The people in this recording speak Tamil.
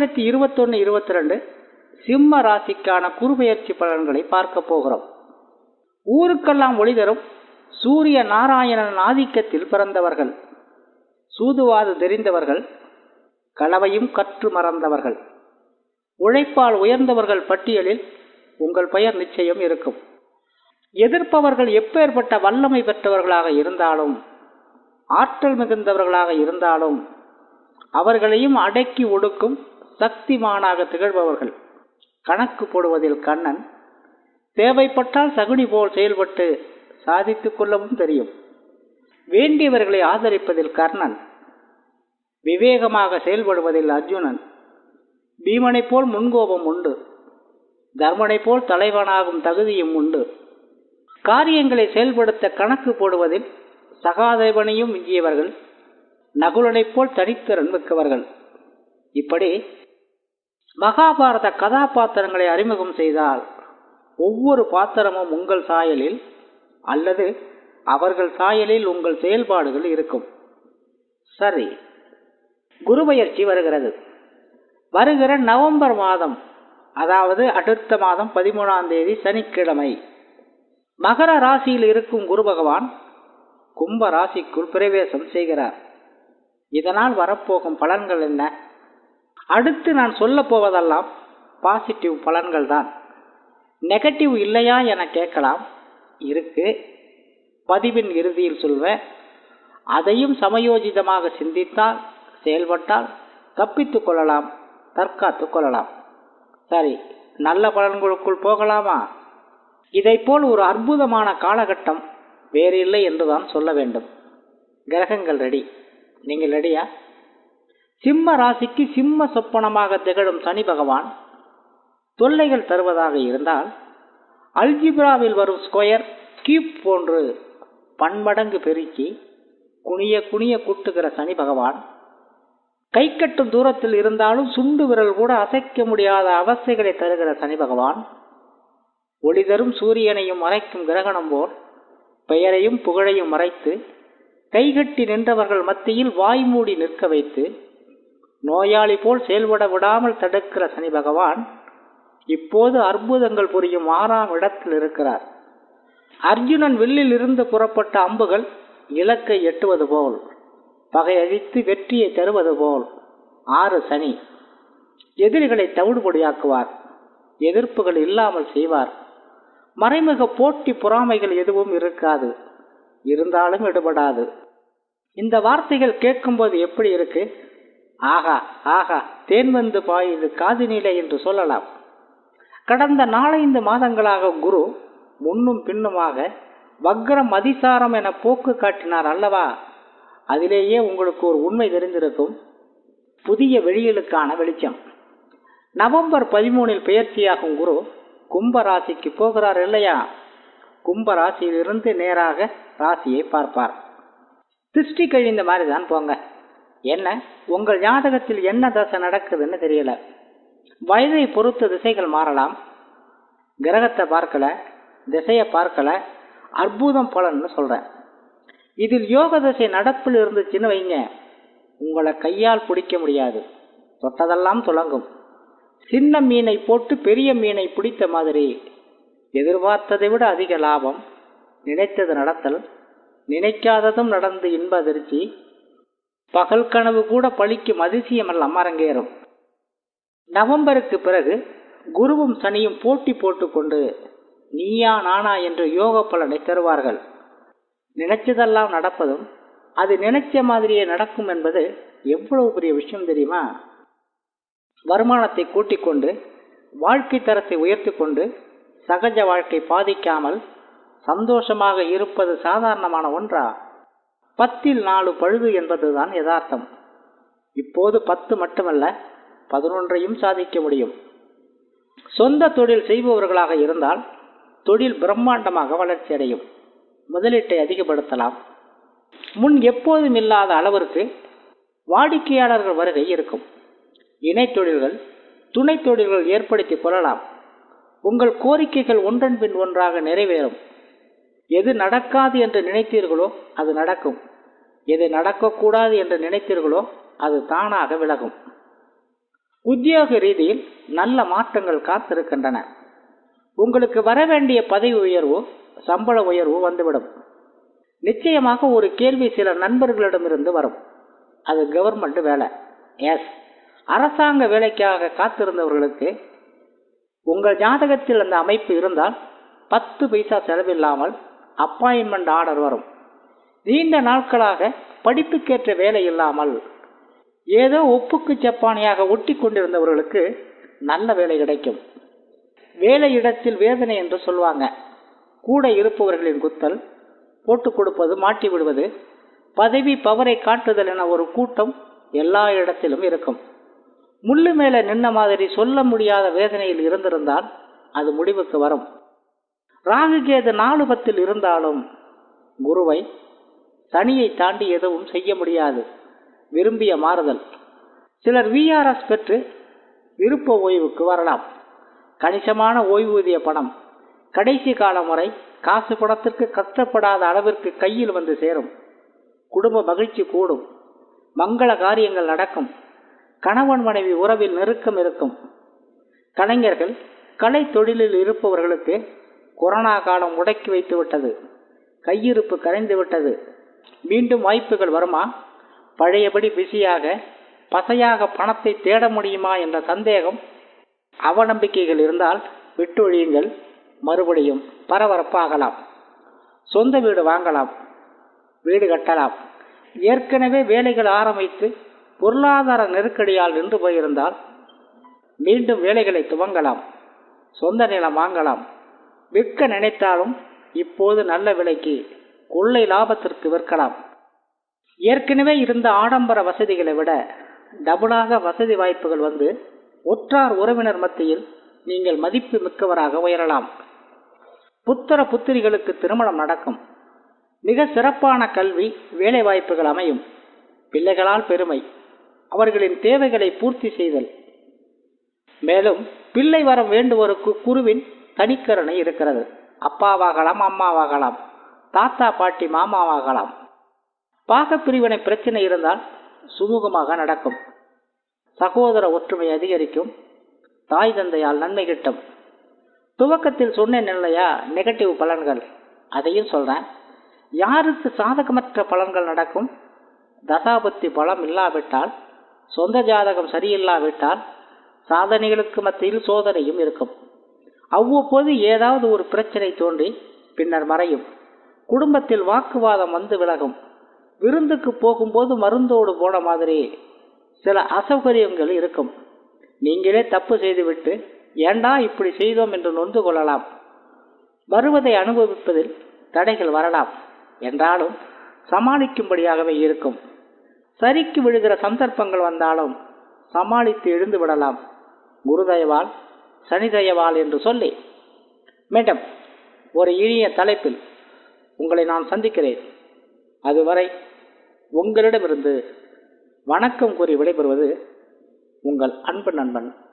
ரெண்டாயிரத்தி இருபத்தொன்னு இருபத்தி ரெண்டு சிம்ம ராசிக்கான குருபெயர்ச்சி பலன்களை பார்க்க போகிறோம் ஊருக்கெல்லாம் ஒளி தரும் சூரிய நாராயணன் ஆதிக்கத்தில் பிறந்தவர்கள் சூதுவாது தெரிந்தவர்கள் களவையும் கற்று மறந்தவர்கள் உழைப்பால் உயர்ந்தவர்கள் பட்டியலில் உங்கள் பெயர் நிச்சயம் இருக்கும் எதிர்ப்பவர்கள் எப்பேற்பட்ட வல்லமை பெற்றவர்களாக இருந்தாலும் ஆற்றல் மிகுந்தவர்களாக இருந்தாலும் அவர்களையும் அடக்கி ஒடுக்கும் சக்திமானாக திகழ்பவர்கள் கணக்கு போடுவதில் கண்ணன் தேவைப்பட்டால் சகுனி போல் செயல்பட்டு சாதித்துக் கொள்ளவும் தெரியும் வேண்டியவர்களை ஆதரிப்பதில் கர்ணன் விவேகமாக செயல்படுவதில் அர்ஜுனன் பீமனைப் போல் முன்கோபம் உண்டு தர்மனைப் போல் தலைவனாகும் தகுதியும் உண்டு காரியங்களை செயல்படுத்த கணக்கு போடுவதில் சகாதேவனையும் மிஞ்சியவர்கள் நகுலனைப் போல் தனித்திறன் மிக்கவர்கள் இப்படி மகாபாரத கதாபாத்திரங்களை அறிமுகம் செய்தால் ஒவ்வொரு பாத்திரமும் உங்கள் சாயலில் அல்லது அவர்கள் சாயலில் உங்கள் செயல்பாடுகள் இருக்கும் சரி குருபெயர்ச்சி வருகிறது வருகிற நவம்பர் மாதம் அதாவது அடுத்த மாதம் பதிமூணாம் தேதி சனிக்கிழமை மகர ராசியில் இருக்கும் குரு பகவான் கும்ப ராசிக்குள் பிரவேசம் செய்கிறார் இதனால் வரப்போகும் பலன்கள் என்ன அடுத்து நான் சொல்ல போவதெல்லாம் பாசிட்டிவ் பலன்கள் தான் நெகட்டிவ் இல்லையா என கேட்கலாம் இருக்கு பதிவின் இறுதியில் சொல்வேன் அதையும் சமயோஜிதமாக சிந்தித்தால் செயல்பட்டால் தப்பித்துக் கொள்ளலாம் தற்காத்து கொள்ளலாம் சரி நல்ல பலன்களுக்குள் போகலாமா இதைப்போல் ஒரு அற்புதமான காலகட்டம் வேறு இல்லை என்றுதான் சொல்ல வேண்டும் கிரகங்கள் ரெடி நீங்கள் ரெடியா சிம்ம ராசிக்கு சிம்ம சொப்பனமாக திகழும் சனி பகவான் தொல்லைகள் தருவதாக இருந்தால் அல்ஜிப்ராவில் வரும் ஸ்கொயர் கியூப் போன்று பன்மடங்கு பெருக்கி குனிய குனிய கூட்டுகிற சனி பகவான் கை கட்டும் தூரத்தில் இருந்தாலும் சுண்டு விரல் கூட அசைக்க முடியாத அவஸ்தைகளை தருகிற சனி பகவான் ஒளி தரும் சூரியனையும் மறைக்கும் கிரகணம் போல் பெயரையும் புகழையும் மறைத்து கைகட்டி நின்றவர்கள் மத்தியில் வாய் மூடி நிற்க வைத்து நோயாளி போல் செயல்பட விடாமல் தடுக்கிற சனி பகவான் இப்போது அற்புதங்கள் புரியும் ஆறாம் இடத்தில் இருக்கிறார் அர்ஜுனன் வில்லில் இருந்து புறப்பட்ட அம்புகள் இலக்கை எட்டுவது போல் பகையழித்து வெற்றியை தருவது போல் ஆறு சனி எதிரிகளை தவிடுபொடியாக்குவார் எதிர்ப்புகள் இல்லாமல் செய்வார் மறைமுக போட்டி பொறாமைகள் எதுவும் இருக்காது இருந்தாலும் எடுபடாது இந்த வார்த்தைகள் கேட்கும்போது எப்படி இருக்கு ஆகா ஆகா தேன் வந்து பாயுது காது நிலை என்று சொல்லலாம் கடந்த நாலைந்து மாதங்களாக குரு முன்னும் பின்னுமாக வக்ரம் அதிசாரம் என போக்கு காட்டினார் அல்லவா அதிலேயே உங்களுக்கு ஒரு உண்மை தெரிந்திருக்கும் புதிய வெளியலுக்கான வெளிச்சம் நவம்பர் பதிமூணில் பெயர்ச்சியாகும் குரு கும்ப ராசிக்கு போகிறார் இல்லையா கும்ப ராசியிலிருந்து நேராக ராசியை பார்ப்பார் திருஷ்டி கழிந்த மாதிரி தான் போங்க என்ன உங்கள் ஜாதகத்தில் என்ன தசை நடக்குதுன்னு தெரியல வயதை பொறுத்து திசைகள் மாறலாம் கிரகத்தை பார்க்கல திசையை பார்க்கல அற்புதம் பலன்னு சொல்றேன் இதில் யோக திசை நடப்பில் இருந்துச்சுன்னு வைங்க உங்களை கையால் பிடிக்க முடியாது தொட்டதெல்லாம் துளங்கும் சின்ன மீனை போட்டு பெரிய மீனை பிடித்த மாதிரி எதிர்பார்த்ததை விட அதிக லாபம் நினைத்தது நடத்தல் நினைக்காததும் நடந்து இன்ப அதிர்ச்சி பகல் கனவு கூட பழிக்கும் அதிசயமெல்லாம் அரங்கேறும் நவம்பருக்கு பிறகு குருவும் சனியும் போட்டி போட்டுக்கொண்டு நீயா நானா என்று யோக பலனை தருவார்கள் நினைச்சதெல்லாம் நடப்பதும் அது நினைச்ச மாதிரியே நடக்கும் என்பது எவ்வளவு பெரிய விஷயம் தெரியுமா வருமானத்தை கூட்டிக் கொண்டு வாழ்க்கை தரத்தை உயர்த்தி கொண்டு சகஜ வாழ்க்கை பாதிக்காமல் சந்தோஷமாக இருப்பது சாதாரணமான ஒன்றா பத்தில் நாலு பழுது என்பதுதான் யதார்த்தம் இப்போது பத்து மட்டுமல்ல பதினொன்றையும் சாதிக்க முடியும் சொந்த தொழில் செய்பவர்களாக இருந்தால் தொழில் பிரம்மாண்டமாக வளர்ச்சி அடையும் முதலீட்டை அதிகப்படுத்தலாம் முன் எப்போதும் இல்லாத அளவிற்கு வாடிக்கையாளர்கள் வருகை இருக்கும் இணை தொழில்கள் துணை தொழில்கள் ஏற்படுத்தி கொள்ளலாம் உங்கள் கோரிக்கைகள் ஒன்றன் பின் ஒன்றாக நிறைவேறும் எது நடக்காது என்று நினைத்தீர்களோ அது நடக்கும் எது நடக்கக்கூடாது என்று நினைத்தீர்களோ அது தானாக விலகும் உத்தியோக ரீதியில் நல்ல மாற்றங்கள் காத்திருக்கின்றன உங்களுக்கு வர வேண்டிய பதவி உயர்வு சம்பள உயர்வு வந்துவிடும் நிச்சயமாக ஒரு கேள்வி சில நண்பர்களிடமிருந்து வரும் அது கவர்மெண்ட் வேலை எஸ் அரசாங்க வேலைக்காக காத்திருந்தவர்களுக்கு உங்கள் ஜாதகத்தில் அந்த அமைப்பு இருந்தால் பத்து பைசா செலவில்லாமல் அப்பாயின்மெண்ட் ஆர்டர் வரும் நீண்ட நாட்களாக படிப்புக்கேற்ற வேலை இல்லாமல் ஏதோ ஒப்புக்கு ஜப்பானியாக ஒட்டி கொண்டிருந்தவர்களுக்கு நல்ல வேலை கிடைக்கும் வேலை இடத்தில் வேதனை என்று சொல்வாங்க கூட இருப்பவர்களின் குத்தல் போட்டுக் கொடுப்பது மாட்டி விடுவது பதவி பவரை காட்டுதல் என ஒரு கூட்டம் எல்லா இடத்திலும் இருக்கும் முள்ளு மேல நின்ன மாதிரி சொல்ல முடியாத வேதனையில் இருந்திருந்தால் அது முடிவுக்கு வரும் ராகுகேது நாலு பத்தில் இருந்தாலும் குருவை சனியை தாண்டி எதுவும் செய்ய முடியாது விரும்பிய மாறுதல் சிலர் விஆர்எஸ் பெற்று விருப்ப ஓய்வுக்கு வரலாம் கணிசமான ஓய்வூதிய பணம் கடைசி காலம் வரை காசு பணத்திற்கு கஷ்டப்படாத அளவிற்கு கையில் வந்து சேரும் குடும்ப மகிழ்ச்சி கூடும் மங்கள காரியங்கள் நடக்கும் கணவன் மனைவி உறவில் நெருக்கம் இருக்கும் கலைஞர்கள் கலை தொழிலில் இருப்பவர்களுக்கு கொரோனா காலம் முடக்கி வைத்து விட்டது கையிருப்பு கரைந்து விட்டது மீண்டும் வாய்ப்புகள் வருமா பழையபடி பிஸியாக பசையாக பணத்தை தேட முடியுமா என்ற சந்தேகம் அவநம்பிக்கைகள் இருந்தால் விட்டொழியுங்கள் மறுபடியும் பரபரப்பாகலாம் சொந்த வீடு வாங்கலாம் வீடு கட்டலாம் ஏற்கனவே வேலைகள் ஆரம்பித்து பொருளாதார நெருக்கடியால் நின்று போயிருந்தால் மீண்டும் வேலைகளை துவங்கலாம் சொந்த நிலம் வாங்கலாம் விற்க நினைத்தாலும் இப்போது நல்ல விலைக்கு கொள்ளை லாபத்திற்கு விற்கலாம் ஏற்கனவே இருந்த ஆடம்பர வசதிகளை விட டபுளாக வசதி வாய்ப்புகள் வந்து ஒற்றார் உறவினர் மத்தியில் நீங்கள் மதிப்பு மிக்கவராக உயரலாம் புத்திர புத்திரிகளுக்கு திருமணம் நடக்கும் மிக சிறப்பான கல்வி வேலை வாய்ப்புகள் அமையும் பிள்ளைகளால் பெருமை அவர்களின் தேவைகளை பூர்த்தி செய்தல் மேலும் பிள்ளை வரம் வேண்டுவோருக்கு குருவின் தனிக்கருணை இருக்கிறது அப்பாவாகலாம் அம்மாவாகலாம் தாத்தா பாட்டி மாமாவாகலாம் பாகப்பிரிவினை பிரச்சனை இருந்தால் சுமூகமாக நடக்கும் சகோதர ஒற்றுமை அதிகரிக்கும் தாய் தந்தையால் நன்மை கிட்டும் துவக்கத்தில் சொன்னேன் இல்லையா நெகட்டிவ் பலன்கள் அதையும் சொல்றேன் யாருக்கு சாதகமற்ற பலன்கள் நடக்கும் தசாபத்தி பலம் இல்லாவிட்டால் சொந்த ஜாதகம் சரியில்லாவிட்டால் சாதனைகளுக்கு மத்தியில் சோதனையும் இருக்கும் அவ்வப்போது ஏதாவது ஒரு பிரச்சனை தோன்றி பின்னர் மறையும் குடும்பத்தில் வாக்குவாதம் வந்து விலகும் விருந்துக்கு போகும்போது மருந்தோடு போன மாதிரி சில அசௌகரியங்கள் இருக்கும் நீங்களே தப்பு செய்துவிட்டு ஏண்டா இப்படி செய்தோம் என்று நொந்து கொள்ளலாம் வருவதை அனுபவிப்பதில் தடைகள் வரலாம் என்றாலும் சமாளிக்கும்படியாகவே இருக்கும் சரிக்கு விழுகிற சந்தர்ப்பங்கள் வந்தாலும் சமாளித்து எழுந்து விடலாம் குருதயவால் சனிதயவால் என்று சொல்லி மேடம் ஒரு இனிய தலைப்பில் உங்களை நான் சந்திக்கிறேன் அதுவரை உங்களிடமிருந்து வணக்கம் கூறி விடைபெறுவது உங்கள் அன்பு நண்பன்